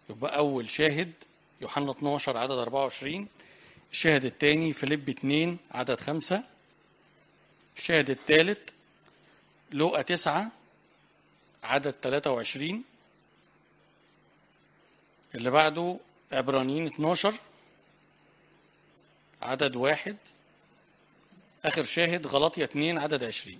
يبقى أول شاهد يوحنا 12 عدد 24 الشاهد الثاني فيليب 2 عدد 5 الشاهد الثالث لوقا 9 عدد 23 اللي بعده عبرانيين 12 عدد واحد آخر شاهد غلطية 2 عدد 20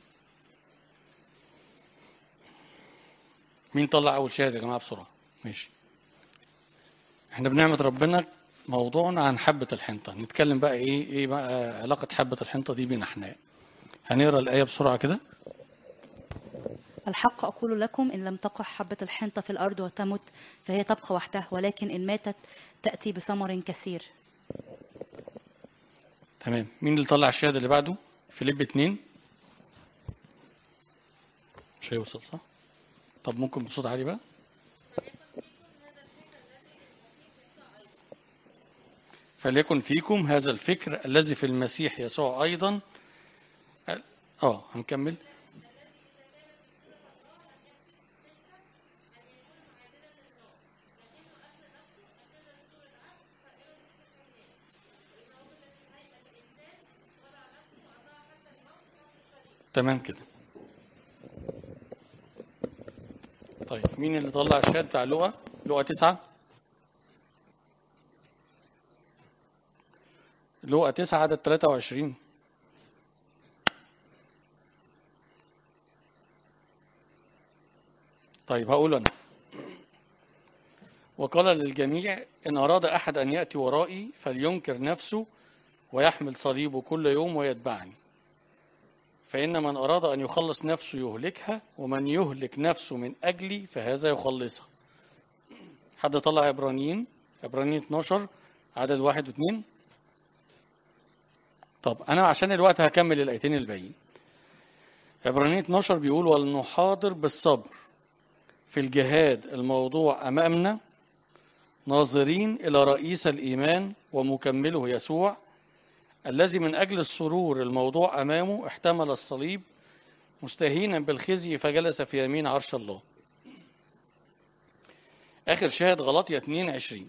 مين طلع أول شاهد يا جماعة بسرعة ماشي احنا بنعمة ربنا موضوعنا عن حبة الحنطة نتكلم بقى ايه ايه بقى علاقة حبة الحنطة دي بين احنا هنقرا الآية بسرعة كده الحق أقول لكم إن لم تقع حبة الحنطة في الأرض وتمت فهي تبقى وحدها ولكن إن ماتت تأتي بثمر كثير تمام مين اللي طلع الشاهد اللي بعده فيليب 2 مش هيوصل صح طب ممكن بصوت عالي بقى فليكن فيكم هذا الفكر الذي في المسيح يسوع أيضا اه هنكمل تمام كده طيب مين اللي طلع الشات بتاع لغة لغة تسعة لغة تسعة عدد 23 طيب هقول أنا وقال للجميع إن أراد أحد أن يأتي ورائي فلينكر نفسه ويحمل صليبه كل يوم ويتبعني فإن من أراد أن يخلص نفسه يهلكها ومن يهلك نفسه من أجلي فهذا يخلصها حد طلع عبرانيين عبرانيين 12 عدد واحد واثنين طب أنا عشان الوقت هكمل الآيتين الباقيين عبرانيين 12 بيقول ولنحاضر بالصبر في الجهاد الموضوع أمامنا ناظرين إلى رئيس الإيمان ومكمله يسوع الذي من أجل السرور الموضوع أمامه احتمل الصليب مستهينا بالخزي فجلس في يمين عرش الله آخر شاهد غلطية 22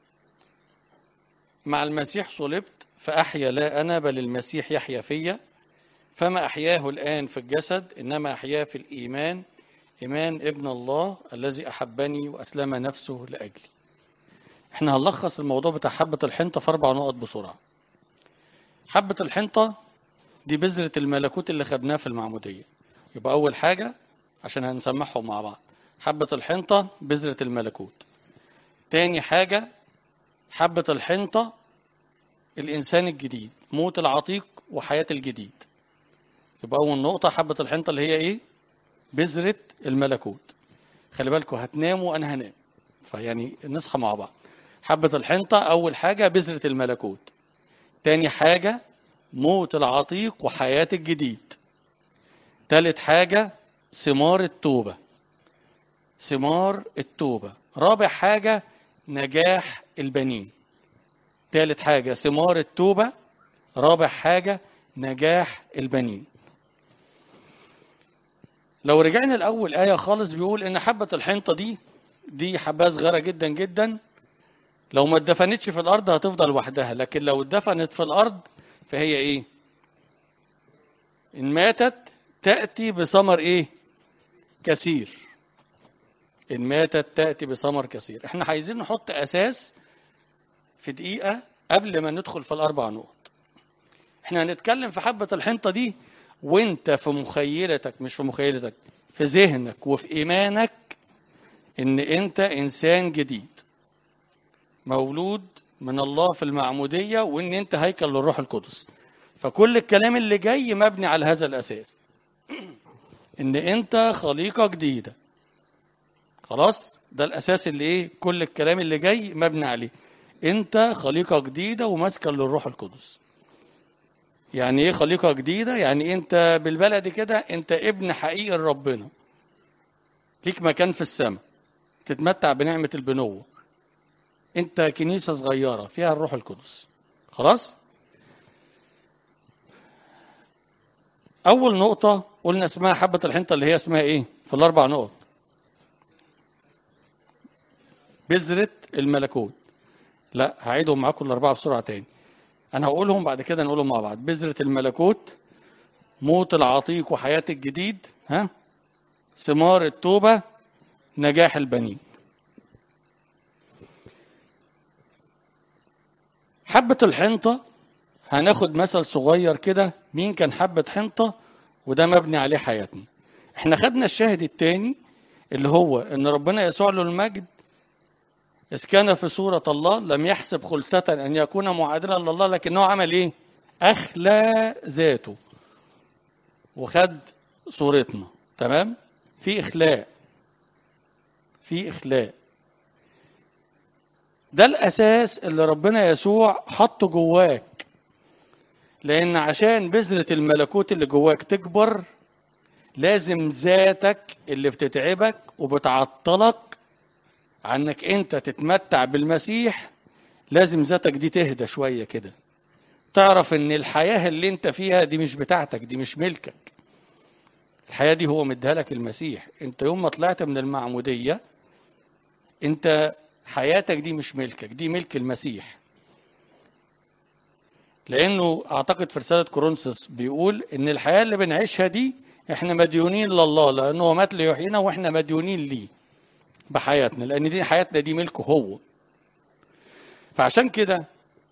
مع المسيح صلبت فأحيا لا أنا بل المسيح يحيا فيا فما أحياه الآن في الجسد إنما أحياه في الإيمان إيمان ابن الله الذي أحبني وأسلم نفسه لأجلي احنا هنلخص الموضوع بتاع حبة الحنطة في أربع نقط بسرعة حبة الحنطة دي بذرة الملكوت اللي خدناه في المعمودية يبقى أول حاجة عشان هنسمعهم مع بعض حبة الحنطة بذرة الملكوت تاني حاجة حبة الحنطة الإنسان الجديد موت العتيق وحياة الجديد يبقى أول نقطة حبة الحنطة اللي هي إيه بذرة الملكوت خلي بالكم هتناموا وأنا هنام فيعني نصحى مع بعض حبة الحنطة أول حاجة بذرة الملكوت تاني حاجة موت العتيق وحياة الجديد تالت حاجة ثمار التوبة ثمار التوبة رابع حاجة نجاح البنين تالت حاجة ثمار التوبة رابع حاجة نجاح البنين لو رجعنا الأول آية خالص بيقول إن حبة الحنطة دي دي حباية صغيرة جدا جدا لو ما اتدفنتش في الأرض هتفضل وحدها لكن لو اتدفنت في الأرض فهي إيه؟ إن ماتت تأتي بثمر إيه؟ كثير إن ماتت تأتي بثمر كثير إحنا عايزين نحط أساس في دقيقة قبل ما ندخل في الأربع نقط إحنا هنتكلم في حبة الحنطة دي وانت في مخيلتك مش في مخيلتك في ذهنك وفي ايمانك ان انت انسان جديد مولود من الله في المعموديه وان انت هيكل للروح القدس فكل الكلام اللي جاي مبني على هذا الاساس ان انت خليقه جديده خلاص ده الاساس اللي ايه كل الكلام اللي جاي مبني عليه انت خليقه جديده وماسكه للروح القدس يعني ايه خليقه جديده يعني انت بالبلدي كده انت ابن حقيقي لربنا ليك مكان في السماء تتمتع بنعمه البنوه انت كنيسه صغيره فيها الروح القدس خلاص اول نقطه قلنا اسمها حبه الحنطه اللي هي اسمها ايه في الاربع نقط بذرة الملكوت لا هعيدهم معاكم الأربعة بسرعة تاني أنا هقولهم بعد كده نقولهم مع بعض بذرة الملكوت موت العتيق وحياة الجديد ها ثمار التوبة نجاح البنين حبة الحنطة هناخد مثل صغير كده مين كان حبة حنطة وده مبني عليه حياتنا احنا خدنا الشاهد التاني اللي هو ان ربنا يسوع له المجد إذ كان في صورة الله لم يحسب خلسة أن يكون معادلا لله لكنه عمل إيه؟ أخلى ذاته وخد صورتنا تمام؟ في إخلاء في إخلاء ده الأساس اللي ربنا يسوع حطه جواك لأن عشان بذرة الملكوت اللي جواك تكبر لازم ذاتك اللي بتتعبك وبتعطلك عنك انت تتمتع بالمسيح لازم ذاتك دي تهدى شوية كده تعرف ان الحياة اللي انت فيها دي مش بتاعتك دي مش ملكك الحياة دي هو مديها لك المسيح انت يوم ما طلعت من المعمودية انت حياتك دي مش ملكك دي ملك المسيح لانه اعتقد في رسالة كورنثوس بيقول ان الحياة اللي بنعيشها دي احنا مديونين لله لانه هو مات ليحيينا واحنا مديونين ليه بحياتنا لان دي حياتنا دي ملكه هو فعشان كده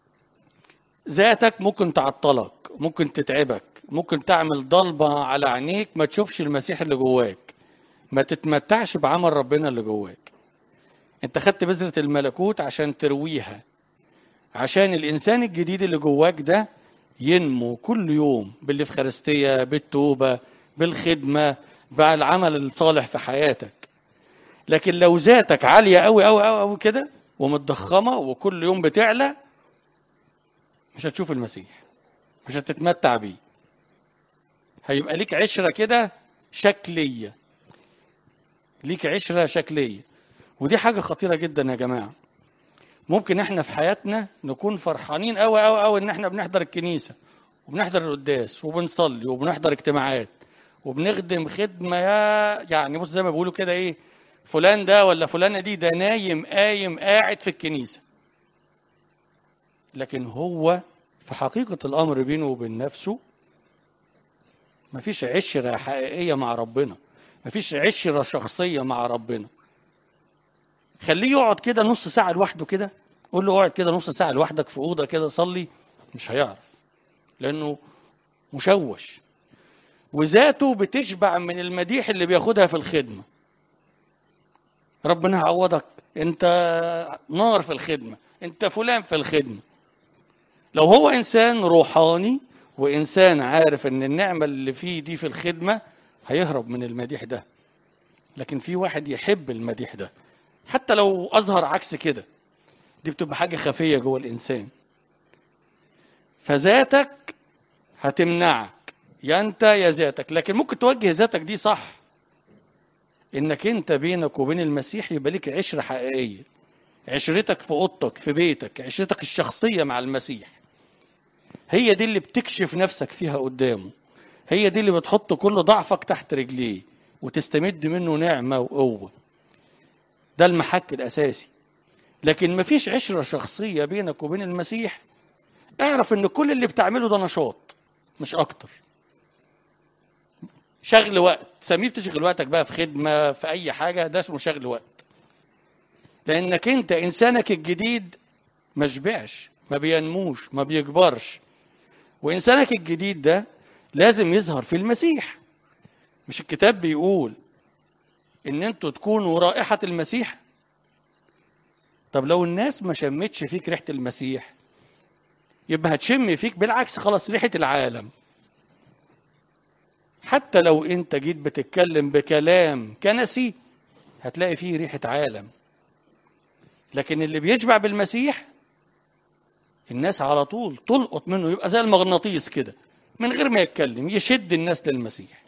ذاتك ممكن تعطلك ممكن تتعبك ممكن تعمل ضلبة على عينيك ما تشوفش المسيح اللي جواك ما تتمتعش بعمل ربنا اللي جواك انت خدت بذرة الملكوت عشان ترويها عشان الانسان الجديد اللي جواك ده ينمو كل يوم بالافخارستية بالتوبة بالخدمة بالعمل الصالح في حياتك لكن لو ذاتك عالية قوي قوي قوي قوي كده ومتضخمة وكل يوم بتعلى مش هتشوف المسيح مش هتتمتع بيه هيبقى ليك عشرة كده شكلية ليك عشرة شكلية ودي حاجة خطيرة جدا يا جماعة ممكن احنا في حياتنا نكون فرحانين قوي قوي قوي ان احنا بنحضر الكنيسة وبنحضر القداس وبنصلي وبنحضر اجتماعات وبنخدم خدمة يا يعني بص زي ما بيقولوا كده ايه فلان ده ولا فلانة دي ده نايم قايم قاعد في الكنيسة لكن هو في حقيقة الأمر بينه وبين نفسه مفيش عشرة حقيقية مع ربنا مفيش عشرة شخصية مع ربنا خليه يقعد كده نص ساعة لوحده كده قول له اقعد كده نص ساعة لوحدك في أوضة كده صلي مش هيعرف لأنه مشوش وذاته بتشبع من المديح اللي بياخدها في الخدمة ربنا يعوضك انت نار في الخدمة انت فلان في الخدمة لو هو انسان روحاني وانسان عارف ان النعمة اللي فيه دي في الخدمة هيهرب من المديح ده لكن في واحد يحب المديح ده حتى لو اظهر عكس كده دي بتبقى حاجة خفية جوه الانسان فذاتك هتمنعك يا انت يا ذاتك لكن ممكن توجه ذاتك دي صح انك انت بينك وبين المسيح يبقى ليك عشره حقيقيه عشرتك في اوضتك في بيتك عشرتك الشخصيه مع المسيح هي دي اللي بتكشف نفسك فيها قدامه هي دي اللي بتحط كل ضعفك تحت رجليه وتستمد منه نعمه وقوه ده المحك الاساسي لكن مفيش عشره شخصيه بينك وبين المسيح اعرف ان كل اللي بتعمله ده نشاط مش اكتر شغل وقت سميه بتشغل وقتك بقى في خدمة في أي حاجة ده اسمه شغل وقت لأنك أنت إنسانك الجديد ما شبعش ما بينموش ما بيكبرش وإنسانك الجديد ده لازم يظهر في المسيح مش الكتاب بيقول إن أنتوا تكونوا رائحة المسيح طب لو الناس ما شمتش فيك ريحة المسيح يبقى هتشم فيك بالعكس خلاص ريحة العالم حتى لو انت جيت بتتكلم بكلام كنسي هتلاقي فيه ريحة عالم لكن اللي بيشبع بالمسيح الناس على طول تلقط منه يبقى زي المغناطيس كده من غير ما يتكلم يشد الناس للمسيح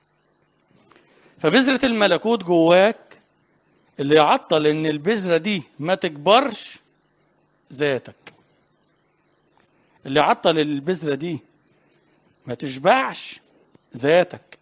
فبذرة الملكوت جواك اللي يعطل ان البذرة دي ما تكبرش ذاتك اللي يعطل البذرة دي ما تشبعش ذاتك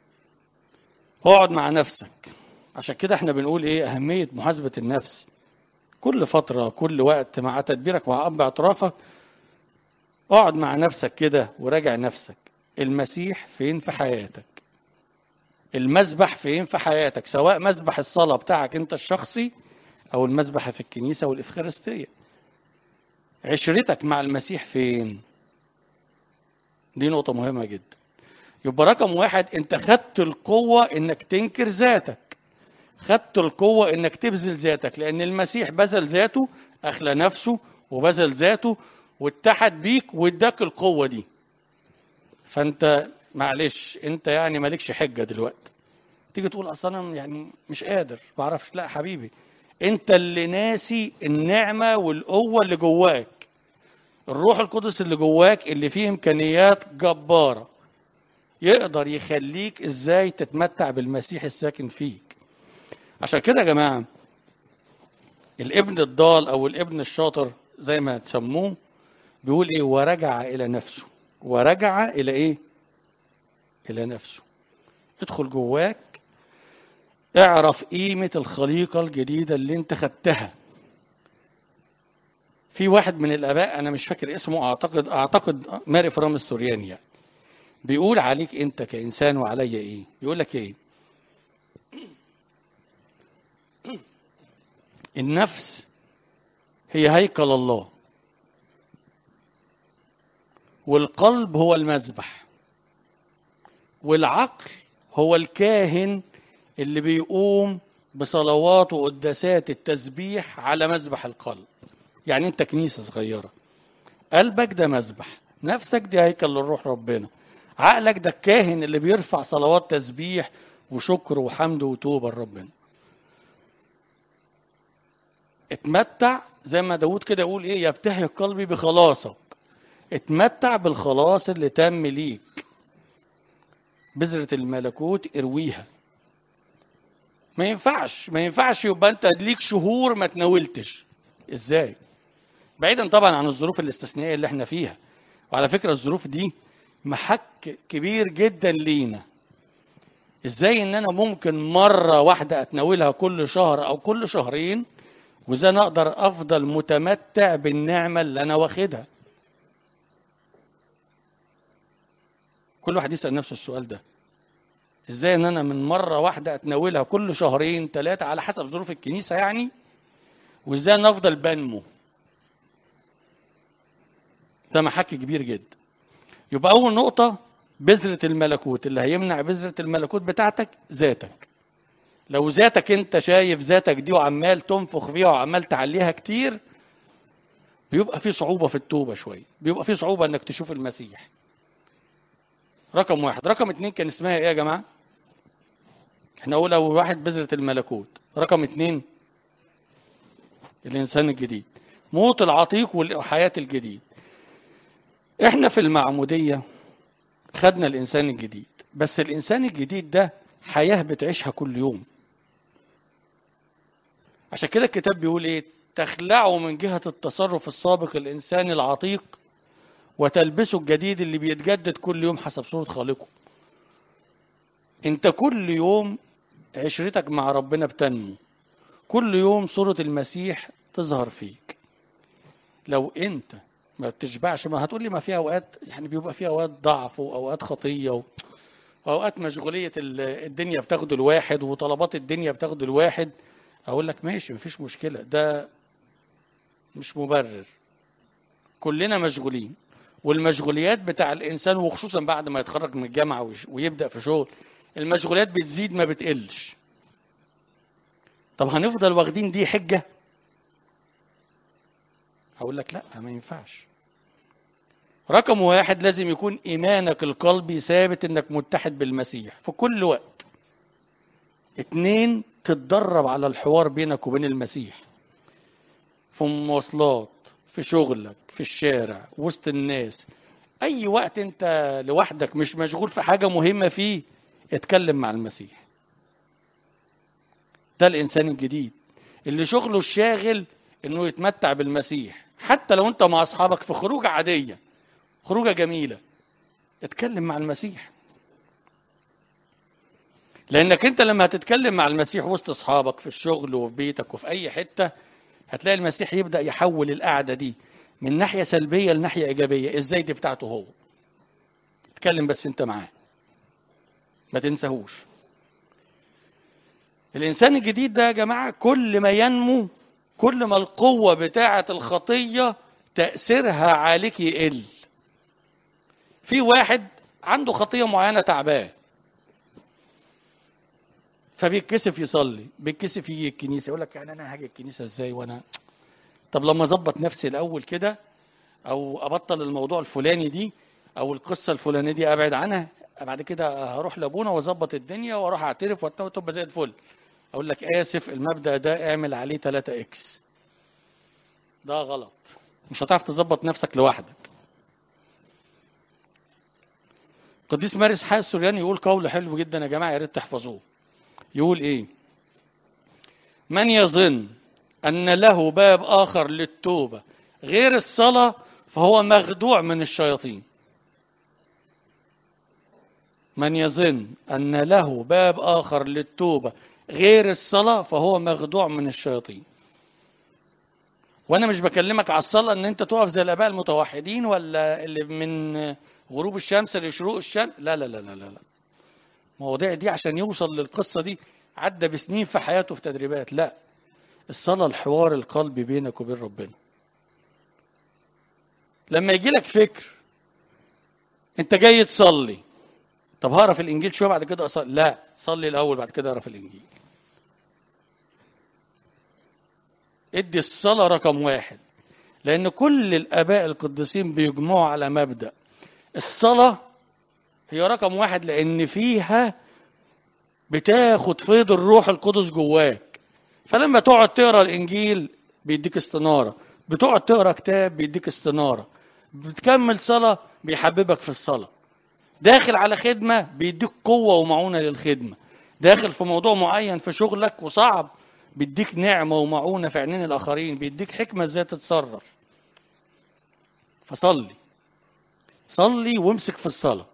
اقعد مع نفسك عشان كده احنا بنقول ايه اهميه محاسبه النفس كل فترة كل وقت مع تدبيرك مع أب اعترافك اقعد مع نفسك كده وراجع نفسك المسيح فين في حياتك المسبح فين في حياتك سواء مسبح الصلاة بتاعك انت الشخصي او المسبح في الكنيسة والإفخارستية عشرتك مع المسيح فين دي نقطة مهمة جدا يبقى رقم واحد انت خدت القوة انك تنكر ذاتك خدت القوة انك تبذل ذاتك لان المسيح بذل ذاته اخلى نفسه وبذل ذاته واتحد بيك واداك القوة دي فانت معلش انت يعني مالكش حجة دلوقتي تيجي تقول اصلا انا يعني مش قادر ما اعرفش لا حبيبي انت اللي ناسي النعمة والقوة اللي جواك الروح القدس اللي جواك اللي فيه امكانيات جبارة يقدر يخليك ازاي تتمتع بالمسيح الساكن فيك عشان كده يا جماعة الابن الضال او الابن الشاطر زي ما تسموه بيقول ايه ورجع الى نفسه ورجع الى ايه الى نفسه ادخل جواك اعرف قيمة الخليقة الجديدة اللي انت خدتها في واحد من الاباء انا مش فاكر اسمه اعتقد اعتقد ماري فرام السورياني يعني بيقول عليك انت كانسان وعليا ايه يقول لك ايه النفس هي هيكل الله والقلب هو المذبح والعقل هو الكاهن اللي بيقوم بصلوات وقداسات التسبيح على مذبح القلب يعني انت كنيسه صغيره قلبك ده مذبح نفسك دي هيكل للروح ربنا عقلك ده الكاهن اللي بيرفع صلوات تسبيح وشكر وحمد وتوبه لربنا اتمتع زي ما داود كده يقول ايه يبتهج قلبي بخلاصك اتمتع بالخلاص اللي تم ليك بذرة الملكوت ارويها ما ينفعش ما ينفعش يبقى انت ليك شهور ما تناولتش ازاي بعيدا طبعا عن الظروف الاستثنائيه اللي احنا فيها وعلى فكره الظروف دي محك كبير جدا لينا ازاي ان انا ممكن مره واحده اتناولها كل شهر او كل شهرين وازاي انا اقدر افضل متمتع بالنعمه اللي انا واخدها كل واحد يسال نفسه السؤال ده ازاي ان انا من مره واحده اتناولها كل شهرين ثلاثه على حسب ظروف الكنيسه يعني وازاي انا افضل بنمو ده محك كبير جدا يبقى اول نقطه بذره الملكوت اللي هيمنع بذره الملكوت بتاعتك ذاتك لو ذاتك انت شايف ذاتك دي وعمال تنفخ فيها وعمال تعليها كتير بيبقى في صعوبه في التوبه شويه بيبقى في صعوبه انك تشوف المسيح رقم واحد رقم اتنين كان اسمها ايه يا جماعه احنا اول اول واحد بذره الملكوت رقم اتنين الانسان الجديد موت العتيق والحياه الجديد احنا في المعموديه خدنا الانسان الجديد بس الانسان الجديد ده حياه بتعيشها كل يوم عشان كده الكتاب بيقول ايه تخلعوا من جهه التصرف السابق الانسان العتيق وتلبسه الجديد اللي بيتجدد كل يوم حسب صوره خالقه انت كل يوم عشرتك مع ربنا بتنمو كل يوم صورة المسيح تظهر فيك لو انت ما بتشبعش ما هتقول لي ما في اوقات يعني بيبقى في اوقات ضعف واوقات خطيه واوقات مشغوليه الدنيا بتاخد الواحد وطلبات الدنيا بتاخد الواحد اقول لك ماشي مفيش مشكله ده مش مبرر كلنا مشغولين والمشغوليات بتاع الانسان وخصوصا بعد ما يتخرج من الجامعه ويبدا في شغل المشغولات بتزيد ما بتقلش طب هنفضل واخدين دي حجه هقول لك لا ما ينفعش رقم واحد لازم يكون ايمانك القلبي ثابت انك متحد بالمسيح في كل وقت اتنين تتدرب على الحوار بينك وبين المسيح في المواصلات في شغلك في الشارع وسط الناس اي وقت انت لوحدك مش مشغول في حاجه مهمه فيه اتكلم مع المسيح ده الانسان الجديد اللي شغله الشاغل انه يتمتع بالمسيح حتى لو انت مع اصحابك في خروجه عاديه خروجه جميله اتكلم مع المسيح لانك انت لما هتتكلم مع المسيح وسط اصحابك في الشغل وفي بيتك وفي اي حته هتلاقي المسيح يبدا يحول القعده دي من ناحيه سلبيه لناحيه ايجابيه ازاي دي بتاعته هو اتكلم بس انت معاه ما تنساهوش الانسان الجديد ده يا جماعه كل ما ينمو كل ما القوه بتاعه الخطيه تاثيرها عليك يقل في واحد عنده خطيه معينه تعباه فبيتكسف يصلي بيتكسف يجي الكنيسه يقول لك يعني انا هاجي الكنيسه ازاي وانا طب لما اظبط نفسي الاول كده او ابطل الموضوع الفلاني دي او القصه الفلانيه دي ابعد عنها بعد كده هروح لابونا واظبط الدنيا واروح اعترف وتبقى زي الفل اقول لك اسف المبدا ده اعمل عليه 3 اكس ده غلط مش هتعرف تظبط نفسك لوحدك قديس مارس حاج السورياني يقول قول حلو جدا يا جماعه يا ريت تحفظوه يقول ايه من يظن ان له باب اخر للتوبه غير الصلاه فهو مخدوع من الشياطين من يظن ان له باب اخر للتوبه غير الصلاه فهو مخدوع من الشياطين وانا مش بكلمك على الصلاه ان انت تقف زي الاباء المتوحدين ولا اللي من غروب الشمس لشروق الشمس لا لا لا لا لا المواضيع دي عشان يوصل للقصه دي عدى بسنين في حياته في تدريبات لا الصلاه الحوار القلبي بينك وبين ربنا لما يجي لك فكر انت جاي تصلي طب هقرا في الانجيل شويه بعد كده اصلي لا صلي الاول بعد كده اقرا في الانجيل ادي الصلاه رقم واحد لان كل الاباء القديسين بيجمعوا على مبدا الصلاه هي رقم واحد لان فيها بتاخد فيض الروح القدس جواك فلما تقعد تقرا الانجيل بيديك استناره بتقعد تقرا كتاب بيديك استناره بتكمل صلاه بيحببك في الصلاه داخل على خدمه بيديك قوه ومعونه للخدمه داخل في موضوع معين في شغلك وصعب بيديك نعمه ومعونه في عينين الاخرين بيديك حكمه ازاي تتصرف فصلي صلي وامسك في الصلاه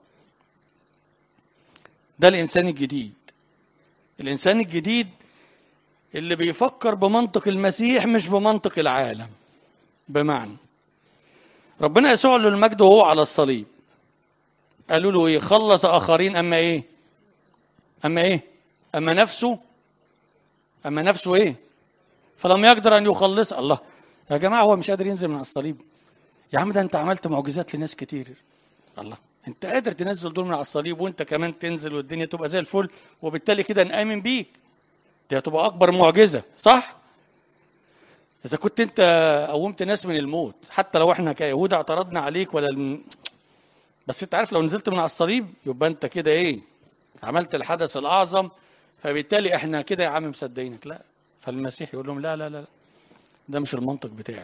ده الانسان الجديد الانسان الجديد اللي بيفكر بمنطق المسيح مش بمنطق العالم بمعنى ربنا يسوع له المجد وهو على الصليب قالوا له ايه خلص اخرين اما ايه اما ايه اما نفسه اما نفسه ايه فلم يقدر ان يخلص الله يا جماعه هو مش قادر ينزل من على الصليب يا عم ده انت عملت معجزات لناس كتير الله انت قادر تنزل دول من على الصليب وانت كمان تنزل والدنيا تبقى زي الفل وبالتالي كده نآمن بيك دي هتبقى اكبر معجزه صح اذا كنت انت قومت ناس من الموت حتى لو احنا كيهود اعترضنا عليك ولا الم... بس انت عارف لو نزلت من على الصليب يبقى انت كده ايه عملت الحدث الاعظم فبالتالي احنا كده يا عم مصدقينك لا فالمسيح يقول لهم لا لا لا ده مش المنطق بتاعي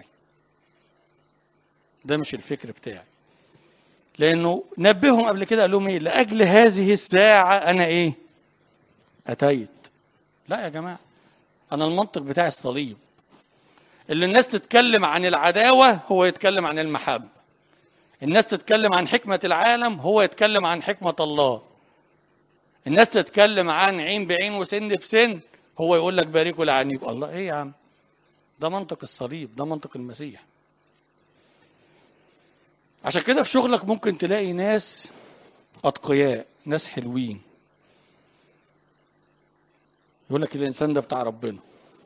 ده مش الفكر بتاعي لانه نبههم قبل كده قال لهم ايه لاجل هذه الساعه انا ايه اتيت لا يا جماعه انا المنطق بتاعي الصليب اللي الناس تتكلم عن العداوه هو يتكلم عن المحبه الناس تتكلم عن حكمه العالم هو يتكلم عن حكمه الله الناس تتكلم عن عين بعين وسن بسن هو يقول لك باركوا لعنيكم الله ايه يا عم ده منطق الصليب ده منطق المسيح عشان كده في شغلك ممكن تلاقي ناس أتقياء ناس حلوين يقول لك الإنسان ده بتاع ربنا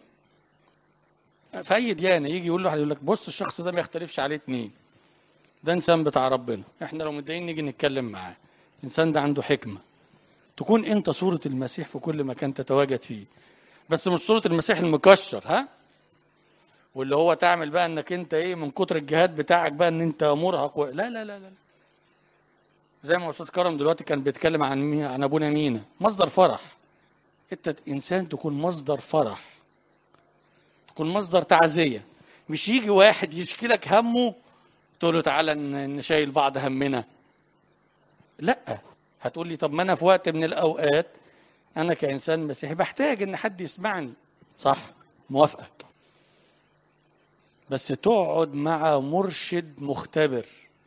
في أي ديانة يجي يقول له يقول لك بص الشخص ده ما يختلفش عليه اتنين ده إنسان بتاع ربنا إحنا لو متضايقين نيجي نتكلم معاه الإنسان ده عنده حكمة تكون أنت صورة المسيح في كل مكان تتواجد فيه بس مش صورة المسيح المكشر ها واللي هو تعمل بقى انك انت ايه من كتر الجهاد بتاعك بقى ان انت مرهق و... لا لا لا لا زي ما استاذ كرم دلوقتي كان بيتكلم عن مي... عن ابونا مينا مصدر فرح انت انسان تكون مصدر فرح تكون مصدر تعزيه مش يجي واحد يشكي لك همه تقول له تعالى نشيل بعض همنا لا هتقول لي طب ما انا في وقت من الاوقات انا كانسان مسيحي بحتاج ان حد يسمعني صح موافقك بس تقعد مع مرشد مختبر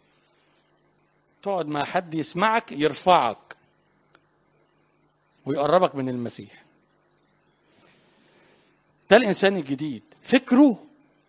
تقعد مع حد يسمعك يرفعك ويقربك من المسيح ده الانسان الجديد فكره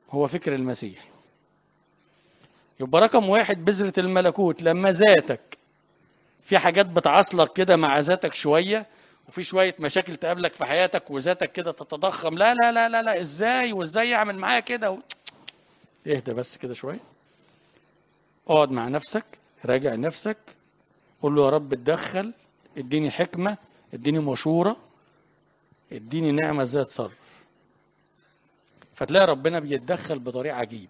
هو فكر المسيح يبقى رقم واحد بذرة الملكوت لما ذاتك في حاجات بتعصلك كده مع ذاتك شوية وفي شوية مشاكل تقابلك في حياتك وذاتك كده تتضخم لا لا لا لا لا ازاي وازاي يعمل معايا كده و... اهدى بس كده شوية اقعد مع نفسك راجع نفسك قول له يا رب اتدخل اديني حكمة اديني مشورة اديني نعمة ازاي اتصرف فتلاقي ربنا بيتدخل بطريقة عجيب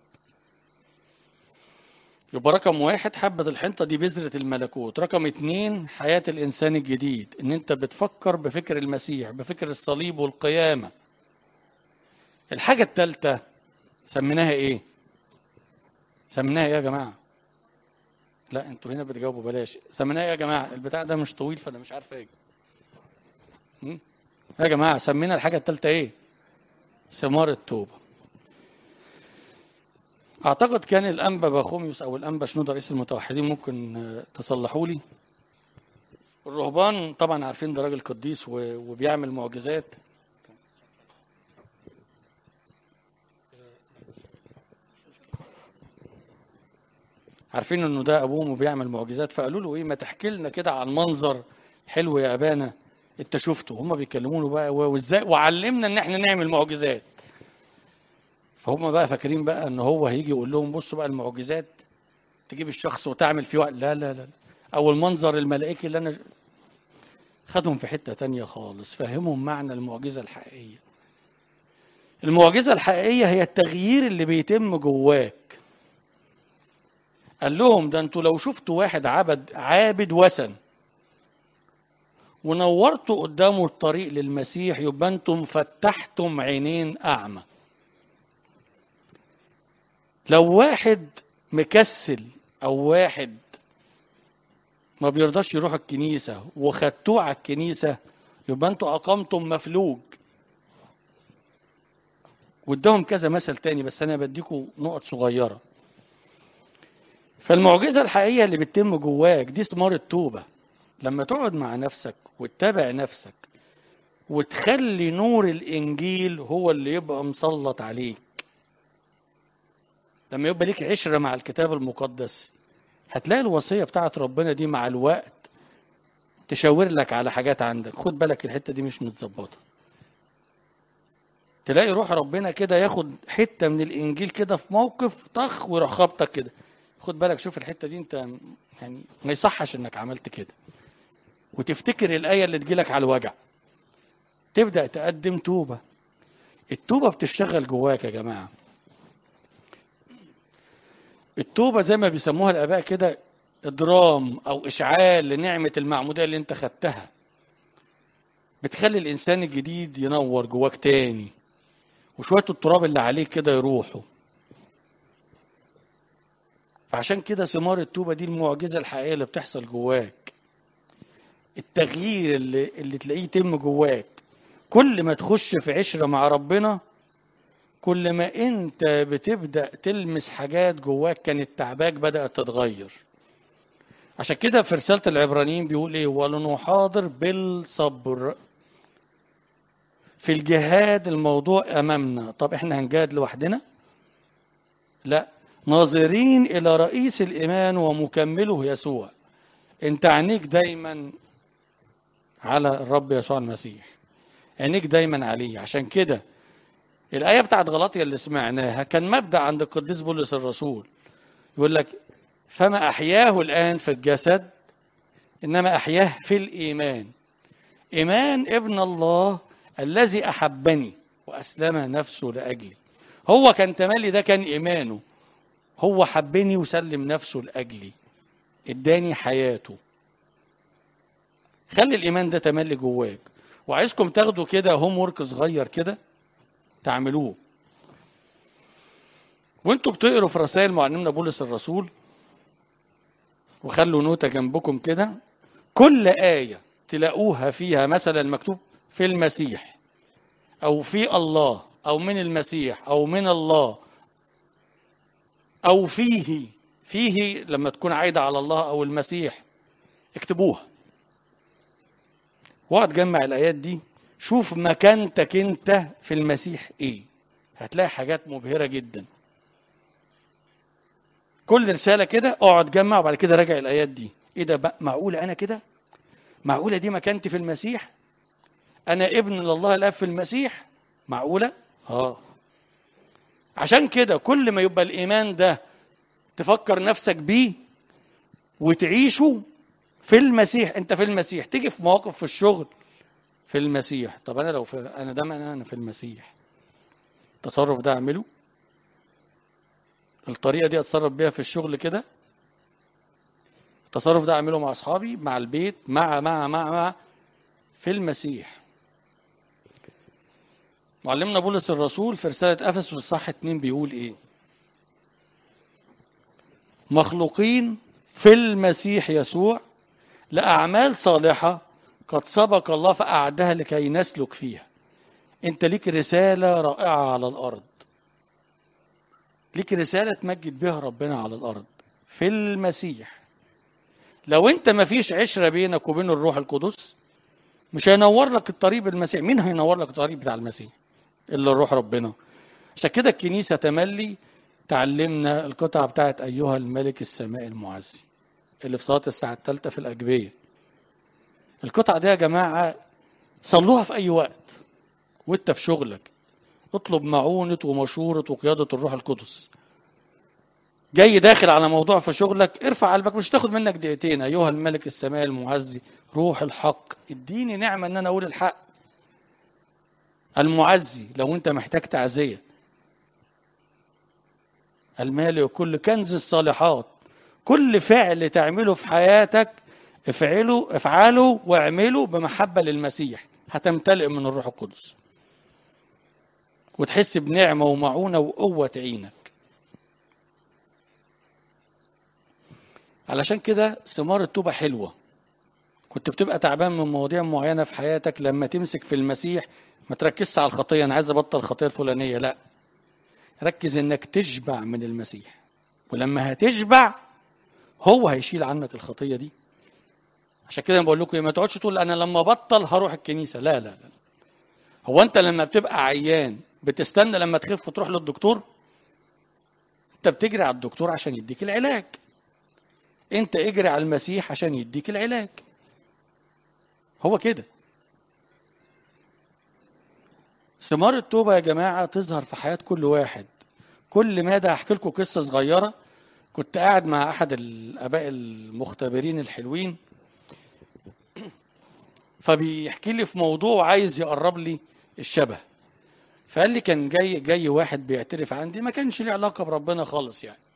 يبقى رقم واحد حبة الحنطة دي بذرة الملكوت رقم اتنين حياة الإنسان الجديد إن أنت بتفكر بفكر المسيح بفكر الصليب والقيامة الحاجة التالتة سميناها إيه؟ سميناها إيه يا جماعة؟ لا انتوا هنا بتجاوبوا بلاش سميناها إيه يا جماعة؟ البتاع ده مش طويل فأنا مش عارف إيه م? يا جماعة سمينا الحاجة التالتة إيه؟ ثمار التوبة اعتقد كان الانبا باخوميوس او الانبا شنودة رئيس المتوحدين ممكن آه، تصلحوا لي الرهبان طبعا عارفين ده راجل قديس و- وبيعمل معجزات عارفين انه ده ابوهم وبيعمل معجزات فقالوا له ايه ما تحكي لنا كده عن منظر حلو يا ابانا انت شفته هم بيكلمونه بقى و- وازاي وعلمنا ان احنا نعمل معجزات فهم بقى فاكرين بقى ان هو هيجي يقول لهم بصوا بقى المعجزات تجيب الشخص وتعمل فيه وقت لا لا لا او المنظر الملائكي اللي انا خدهم في حتة تانية خالص فهمهم معنى المعجزة الحقيقية المعجزة الحقيقية هي التغيير اللي بيتم جواك قال لهم ده انتوا لو شفتوا واحد عبد عابد وثن ونورتوا قدامه الطريق للمسيح يبقى انتم فتحتم عينين اعمى لو واحد مكسل او واحد ما بيرضاش يروح الكنيسة وخدتوه على الكنيسة يبقى انتوا اقمتم مفلوج واداهم كذا مثل تاني بس انا بديكم نقط صغيرة فالمعجزة الحقيقية اللي بتتم جواك دي ثمار التوبة لما تقعد مع نفسك وتتابع نفسك وتخلي نور الانجيل هو اللي يبقى مسلط عليك لما يبقى ليك عشرة مع الكتاب المقدس هتلاقي الوصية بتاعت ربنا دي مع الوقت تشاور لك على حاجات عندك خد بالك الحتة دي مش متظبطة تلاقي روح ربنا كده ياخد حتة من الإنجيل كده في موقف طخ ويروح خبطك كده خد بالك شوف الحتة دي انت يعني ما يصحش انك عملت كده وتفتكر الآية اللي تجيلك على الوجع تبدأ تقدم توبة التوبة بتشتغل جواك يا جماعة التوبة زي ما بيسموها الآباء كده إضرام أو إشعال لنعمة المعمودية اللي أنت خدتها بتخلي الإنسان الجديد ينور جواك تاني وشوية التراب اللي عليك كده يروحوا فعشان كده ثمار التوبة دي المعجزة الحقيقية اللي بتحصل جواك التغيير اللي, اللي تلاقيه يتم جواك كل ما تخش في عشرة مع ربنا كل ما انت بتبدا تلمس حاجات جواك كانت تعباك بدات تتغير عشان كده في رساله العبرانيين بيقول ايه ولنحاضر بالصبر في الجهاد الموضوع امامنا طب احنا هنجاهد لوحدنا لا ناظرين الى رئيس الايمان ومكمله يسوع انت عينيك دايما على الرب يسوع المسيح عينيك دايما عليه عشان كده الآية بتاعت غلاطيا اللي سمعناها كان مبدأ عند القديس بولس الرسول يقول لك فما أحياه الآن في الجسد إنما أحياه في الإيمان إيمان ابن الله الذي أحبني وأسلم نفسه لأجلي هو كان تملي ده كان إيمانه هو حبني وسلم نفسه لأجلي اداني حياته خلي الإيمان ده تملي جواك وعايزكم تاخدوا كده هوم ورك صغير كده تعملوه وانتوا بتقروا في رسائل معلمنا بولس الرسول وخلوا نوتة جنبكم كده كل آية تلاقوها فيها مثلا مكتوب في المسيح أو في الله أو من المسيح أو من الله أو فيه فيه لما تكون عايدة على الله أو المسيح اكتبوها واقعد جمع الآيات دي شوف مكانتك أنت في المسيح إيه هتلاقي حاجات مبهرة جدا كل رسالة كده اقعد جمع وبعد كده راجع الآيات دي ايه ده بقى معقولة أنا كده معقولة دي مكانتي في المسيح أنا ابن لله الآب في المسيح معقولة اه عشان كده كل ما يبقى الإيمان ده تفكر نفسك بيه وتعيشه في المسيح انت في المسيح تيجي في مواقف في الشغل في المسيح طب انا لو في انا ده معناه انا في المسيح التصرف ده اعمله الطريقه دي اتصرف بيها في الشغل كده التصرف ده اعمله مع اصحابي مع البيت مع مع مع مع في المسيح معلمنا بولس الرسول في رساله افسس الصح 2 بيقول ايه مخلوقين في المسيح يسوع لأعمال صالحة قد سبق الله فأعدها لكي نسلك فيها أنت ليك رسالة رائعة على الأرض ليك رسالة تمجد بها ربنا على الأرض في المسيح لو أنت ما فيش عشرة بينك وبين الروح القدس مش هينور لك الطريق بالمسيح مين هينور لك الطريق بتاع المسيح إلا الروح ربنا عشان كده الكنيسة تملي تعلمنا القطعة بتاعت أيها الملك السماء المعزي اللي في صلاة الساعة الثالثة في الأجبية القطعة دي يا جماعة صلوها في أي وقت وأنت في شغلك اطلب معونة ومشورة وقيادة الروح القدس جاي داخل على موضوع في شغلك ارفع قلبك مش تاخد منك دقيقتين أيها الملك السماء المعزي روح الحق اديني نعمة ان انا اقول الحق المعزي لو انت محتاج تعزية المالي كل كنز الصالحات كل فعل تعمله في حياتك افعله افعله واعمله بمحبة للمسيح هتمتلئ من الروح القدس وتحس بنعمة ومعونة وقوة تعينك علشان كده ثمار التوبة حلوة كنت بتبقى تعبان من مواضيع معينة في حياتك لما تمسك في المسيح ما تركزش على الخطية أنا عايز أبطل الخطية الفلانية لا ركز إنك تشبع من المسيح ولما هتشبع هو هيشيل عنك الخطية دي عشان كده بقول لكم ما تقعدش تقول أنا لما بطل هروح الكنيسة لا لا لا هو أنت لما بتبقى عيان بتستنى لما تخف وتروح للدكتور أنت بتجري على الدكتور عشان يديك العلاج أنت اجري على المسيح عشان يديك العلاج هو كده ثمار التوبة يا جماعة تظهر في حياة كل واحد كل مادة أحكي لكم قصة صغيرة كنت قاعد مع أحد الآباء المختبرين الحلوين فبيحكي لي في موضوع عايز يقرب لي الشبه فقال لي كان جاي جاي واحد بيعترف عندي ما كانش ليه علاقة بربنا خالص يعني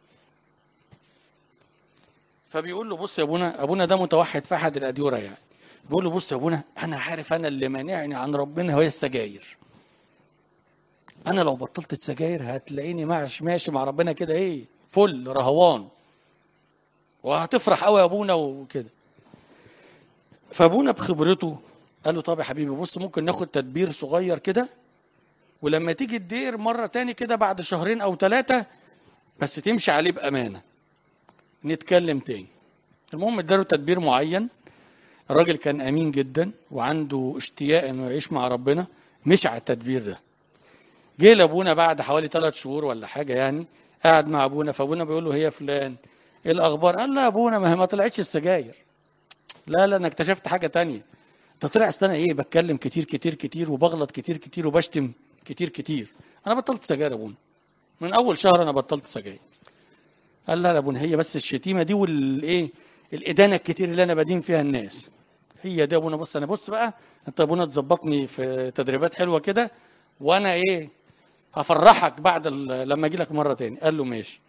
فبيقول له بص يا ابونا ابونا ده متوحد في احد الاديره يعني بيقول له بص يا ابونا انا عارف انا اللي مانعني عن ربنا هي السجاير انا لو بطلت السجاير هتلاقيني ماشي ماشي مع ربنا كده ايه فل رهوان وهتفرح قوي يا ابونا وكده فابونا بخبرته قال له طب يا حبيبي بص ممكن ناخد تدبير صغير كده ولما تيجي الدير مره تاني كده بعد شهرين او ثلاثه بس تمشي عليه بامانه نتكلم تاني المهم اداله تدبير معين الراجل كان امين جدا وعنده اشتياق انه يعيش مع ربنا مشي على التدبير ده جه لابونا بعد حوالي ثلاث شهور ولا حاجه يعني قاعد مع ابونا فابونا بيقول له هي فلان ايه الاخبار قال لا يا ابونا ما هي ما طلعتش السجاير لا لا انا اكتشفت حاجه تانية ده طلع اصل انا ايه بتكلم كتير كتير كتير وبغلط كتير كتير وبشتم كتير كتير انا بطلت سجاير يا ابونا من اول شهر انا بطلت سجاير قال لا يا ابونا هي بس الشتيمه دي والايه الادانه الكتير اللي انا بدين فيها الناس هي دي يا ابونا بص انا بص بقى انت يا ابونا تظبطني في تدريبات حلوه كده وانا ايه هفرحك بعد لما اجي لك مره تاني قال له ماشي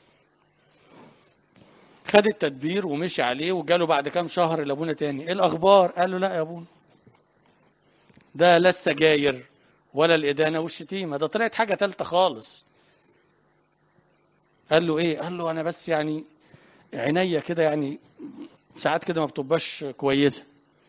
خد التدبير ومشي عليه وجاله بعد كام شهر لابونا تاني ايه الاخبار قال له لا يا ابونا ده لا السجاير ولا الادانه والشتيمه ده طلعت حاجه تالته خالص قال له ايه قال له انا بس يعني عينيا كده يعني ساعات كده ما بتبقاش كويسه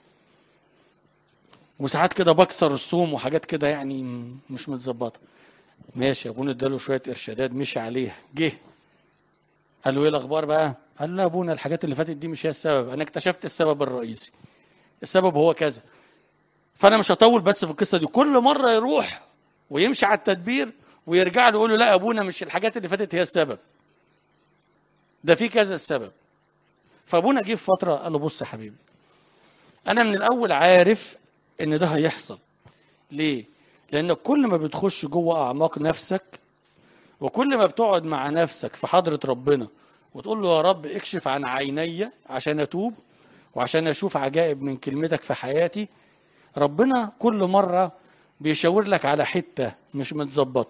وساعات كده بكسر الصوم وحاجات كده يعني مش متظبطه ماشي ابونا اداله شويه ارشادات مشي عليها جه قال له ايه الاخبار بقى قال له يا ابونا الحاجات اللي فاتت دي مش هي السبب انا اكتشفت السبب الرئيسي السبب هو كذا فانا مش هطول بس في القصه دي كل مره يروح ويمشي على التدبير ويرجع له يقول له لا ابونا مش الحاجات اللي فاتت هي السبب ده في كذا السبب فابونا جه في فتره قال له بص يا حبيبي انا من الاول عارف ان ده هيحصل ليه لان كل ما بتخش جوه اعماق نفسك وكل ما بتقعد مع نفسك في حضره ربنا وتقول له يا رب اكشف عن عيني عشان اتوب وعشان اشوف عجائب من كلمتك في حياتي ربنا كل مره بيشاور لك على حته مش متظبطه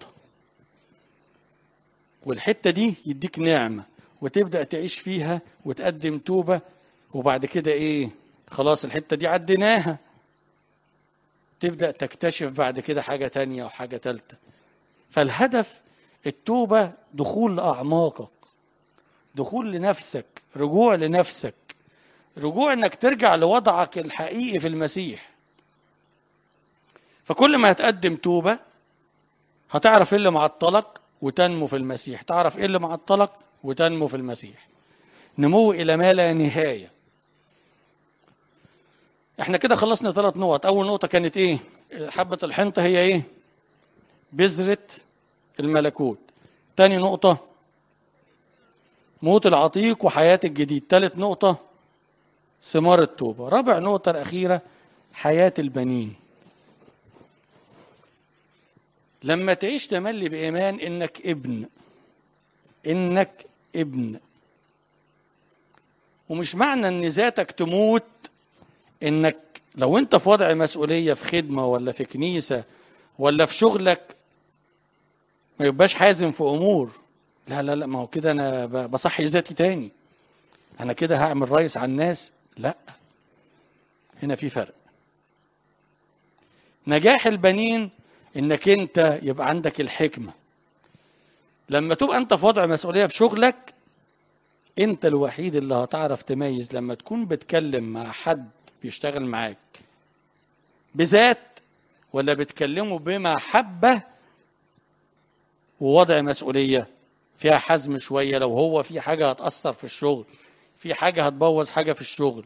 والحته دي يديك نعمه وتبدا تعيش فيها وتقدم توبه وبعد كده ايه خلاص الحته دي عديناها تبدا تكتشف بعد كده حاجه تانية وحاجه تالتة فالهدف التوبه دخول لاعماقك دخول لنفسك رجوع لنفسك رجوع انك ترجع لوضعك الحقيقي في المسيح فكل ما هتقدم توبه هتعرف ايه اللي معطلك وتنمو في المسيح تعرف ايه اللي معطلك وتنمو في المسيح نمو الى ما لا نهايه احنا كده خلصنا ثلاث نقط اول نقطه كانت ايه حبه الحنطه هي ايه بذره الملكوت تاني نقطه موت العتيق وحياه الجديد ثالث نقطه ثمار التوبه رابع نقطه الاخيره حياه البنين لما تعيش تملي بايمان انك ابن انك ابن ومش معنى ان ذاتك تموت انك لو انت في وضع مسؤوليه في خدمه ولا في كنيسه ولا في شغلك ما يبقاش حازم في امور لا لا لا ما هو كده انا بصحي ذاتي تاني انا كده هعمل رئيس على الناس لا هنا في فرق نجاح البنين انك انت يبقى عندك الحكمه لما تبقى انت في وضع مسؤوليه في شغلك انت الوحيد اللي هتعرف تميز لما تكون بتكلم مع حد بيشتغل معاك بذات ولا بتكلمه بمحبه ووضع مسؤوليه فيها حزم شويه لو هو في حاجه هتاثر في الشغل في حاجه هتبوظ حاجه في الشغل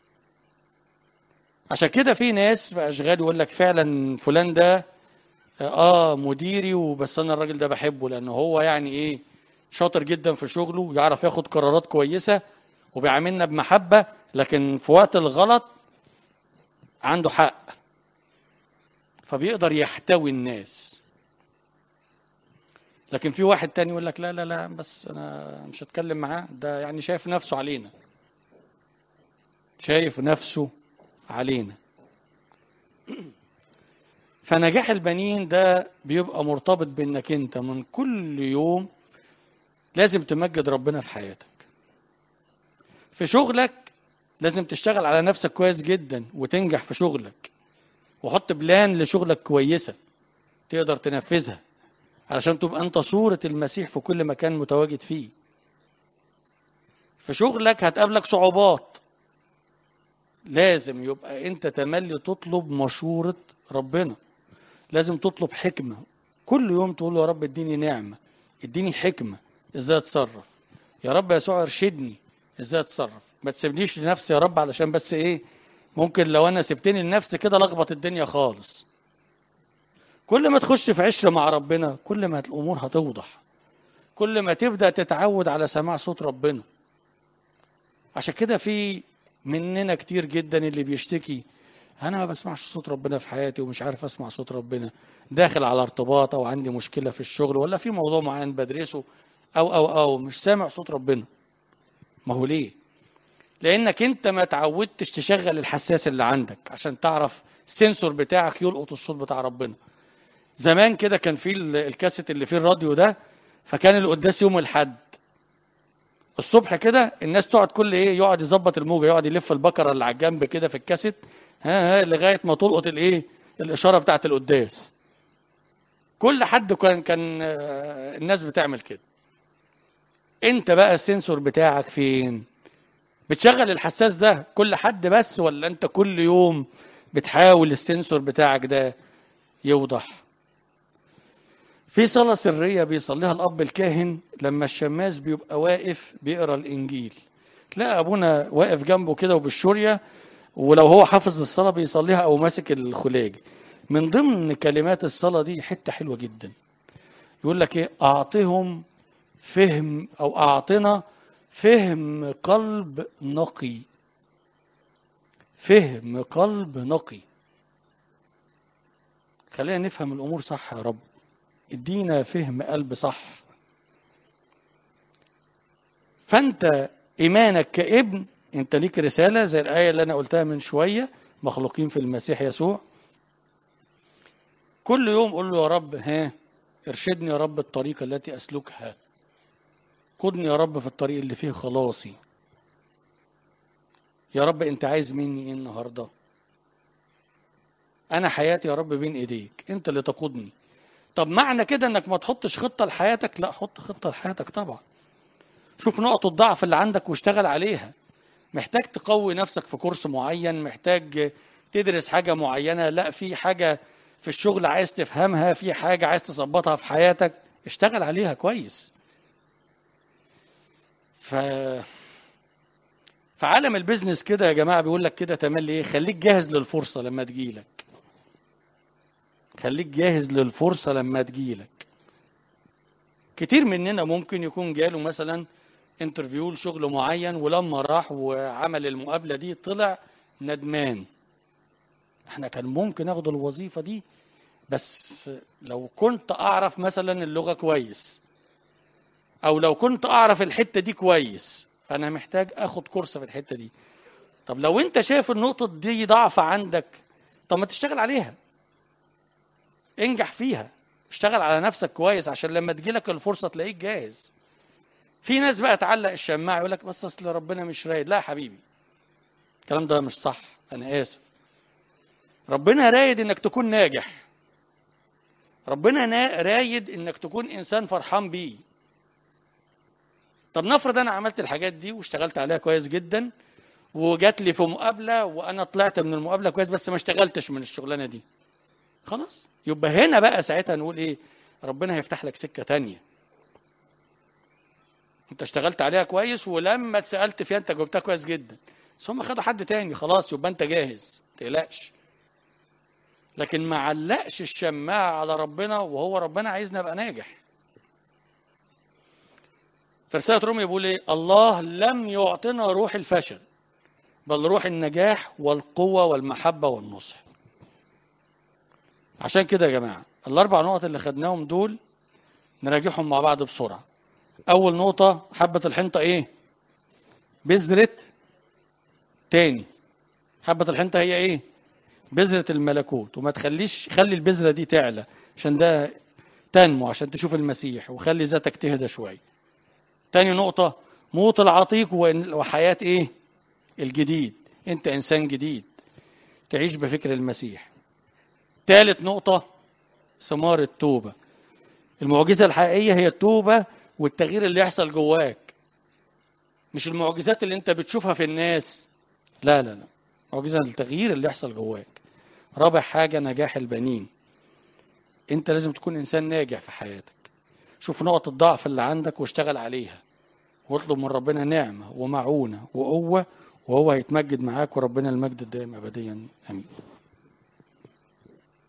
عشان كده في ناس في اشغال يقول لك فعلا فلان ده اه مديري وبس انا الراجل ده بحبه لانه هو يعني ايه شاطر جدا في شغله يعرف ياخد قرارات كويسه وبيعاملنا بمحبه لكن في وقت الغلط عنده حق فبيقدر يحتوي الناس لكن في واحد تاني يقول لك لا لا لا بس انا مش هتكلم معاه ده يعني شايف نفسه علينا شايف نفسه علينا فنجاح البنين ده بيبقى مرتبط بانك انت من كل يوم لازم تمجد ربنا في حياتك في شغلك لازم تشتغل على نفسك كويس جدا وتنجح في شغلك وحط بلان لشغلك كويسة تقدر تنفذها علشان تبقى انت صورة المسيح في كل مكان متواجد فيه في شغلك هتقابلك صعوبات لازم يبقى انت تملي تطلب مشورة ربنا لازم تطلب حكمة كل يوم تقول له يا رب اديني نعمة اديني حكمة ازاي اتصرف يا رب يسوع ارشدني ازاي اتصرف ما تسيبنيش لنفسي يا رب علشان بس ايه ممكن لو انا سبتني لنفسي كده لخبط الدنيا خالص كل ما تخش في عشرة مع ربنا كل ما الامور هتوضح كل ما تبدا تتعود على سماع صوت ربنا عشان كده في مننا كتير جدا اللي بيشتكي انا ما بسمعش صوت ربنا في حياتي ومش عارف اسمع صوت ربنا داخل على ارتباط او عندي مشكله في الشغل ولا في موضوع معين بدرسه او او او مش سامع صوت ربنا ما هو ليه لانك انت ما تعودتش تشغل الحساس اللي عندك عشان تعرف السنسور بتاعك يلقط الصوت بتاع ربنا زمان كده كان في الكاسيت اللي فيه الراديو ده فكان القداس يوم الحد الصبح كده الناس تقعد كل ايه يقعد يظبط الموجه يقعد يلف البكره اللي على الجنب كده في الكاسيت ها ها لغايه ما تلقط الايه الاشاره بتاعه القداس كل حد كان كان الناس بتعمل كده انت بقى السنسور بتاعك فين بتشغل الحساس ده كل حد بس ولا انت كل يوم بتحاول السنسور بتاعك ده يوضح في صلاة سرية بيصليها الأب الكاهن لما الشماس بيبقى واقف بيقرا الإنجيل تلاقي أبونا واقف جنبه كده وبالشورية ولو هو حافظ الصلاة بيصليها أو ماسك الخلاج من ضمن كلمات الصلاة دي حتة حلوة جدا يقول لك ايه اعطهم فهم او اعطنا فهم قلب نقي فهم قلب نقي خلينا نفهم الامور صح يا رب ادينا فهم قلب صح فانت ايمانك كابن انت ليك رساله زي الايه اللي انا قلتها من شويه مخلوقين في المسيح يسوع كل يوم قول له يا رب ها ارشدني يا رب الطريقه التي اسلكها قدني يا رب في الطريق اللي فيه خلاصي يا رب انت عايز مني ايه النهارده انا حياتي يا رب بين ايديك انت اللي تقودني طب معنى كده انك ما تحطش خطه لحياتك لا حط خطه لحياتك طبعا شوف نقط الضعف اللي عندك واشتغل عليها محتاج تقوي نفسك في كورس معين محتاج تدرس حاجه معينه لا في حاجه في الشغل عايز تفهمها في حاجه عايز تظبطها في حياتك اشتغل عليها كويس ف في عالم البيزنس كده يا جماعه بيقول لك كده تملي ايه خليك جاهز للفرصه لما تجيلك خليك جاهز للفرصه لما تجيلك كتير مننا ممكن يكون جاله مثلا انترفيو لشغل معين ولما راح وعمل المقابله دي طلع ندمان احنا كان ممكن اخد الوظيفه دي بس لو كنت اعرف مثلا اللغه كويس او لو كنت اعرف الحته دي كويس فانا محتاج اخد كورس في الحته دي طب لو انت شايف النقطه دي ضعفه عندك طب ما تشتغل عليها انجح فيها اشتغل على نفسك كويس عشان لما تجيلك الفرصه تلاقيك جاهز في ناس بقى تعلق الشماعه يقول لك بس اصل ربنا مش رايد لا يا حبيبي الكلام ده مش صح انا اسف ربنا رايد انك تكون ناجح ربنا نا- رايد انك تكون انسان فرحان بيه طب نفرض انا عملت الحاجات دي واشتغلت عليها كويس جدا وجات لي في مقابله وانا طلعت من المقابله كويس بس ما اشتغلتش من الشغلانه دي خلاص يبقى هنا بقى ساعتها نقول ايه ربنا هيفتح لك سكه تانية انت اشتغلت عليها كويس ولما اتسالت فيها انت جاوبتها كويس جدا بس هم خدوا حد تاني خلاص يبقى انت جاهز ما تقلقش لكن ما علقش الشماعه على ربنا وهو ربنا عايزنا ابقى ناجح في رسالة رومية بيقول ايه الله لم يعطنا روح الفشل بل روح النجاح والقوة والمحبة والنصح عشان كده يا جماعة الأربع نقط اللي خدناهم دول نراجعهم مع بعض بسرعة أول نقطة حبة الحنطة إيه؟ بذرة تاني حبة الحنطة هي إيه؟ بذرة الملكوت وما تخليش خلي البذرة دي تعلى عشان ده تنمو عشان تشوف المسيح وخلي ذاتك تهدى شوية تاني نقطة موت العتيق وإن- وحياة إيه؟ الجديد أنت إنسان جديد تعيش بفكر المسيح تالت نقطة ثمار التوبة المعجزة الحقيقية هي التوبة والتغيير اللي يحصل جواك مش المعجزات اللي انت بتشوفها في الناس لا لا لا معجزة التغيير اللي يحصل جواك رابع حاجة نجاح البنين انت لازم تكون انسان ناجح في حياتك شوف نقط الضعف اللي عندك واشتغل عليها واطلب من ربنا نعمة ومعونة وقوة وهو هيتمجد معاك وربنا المجد الدائم أبديا آمين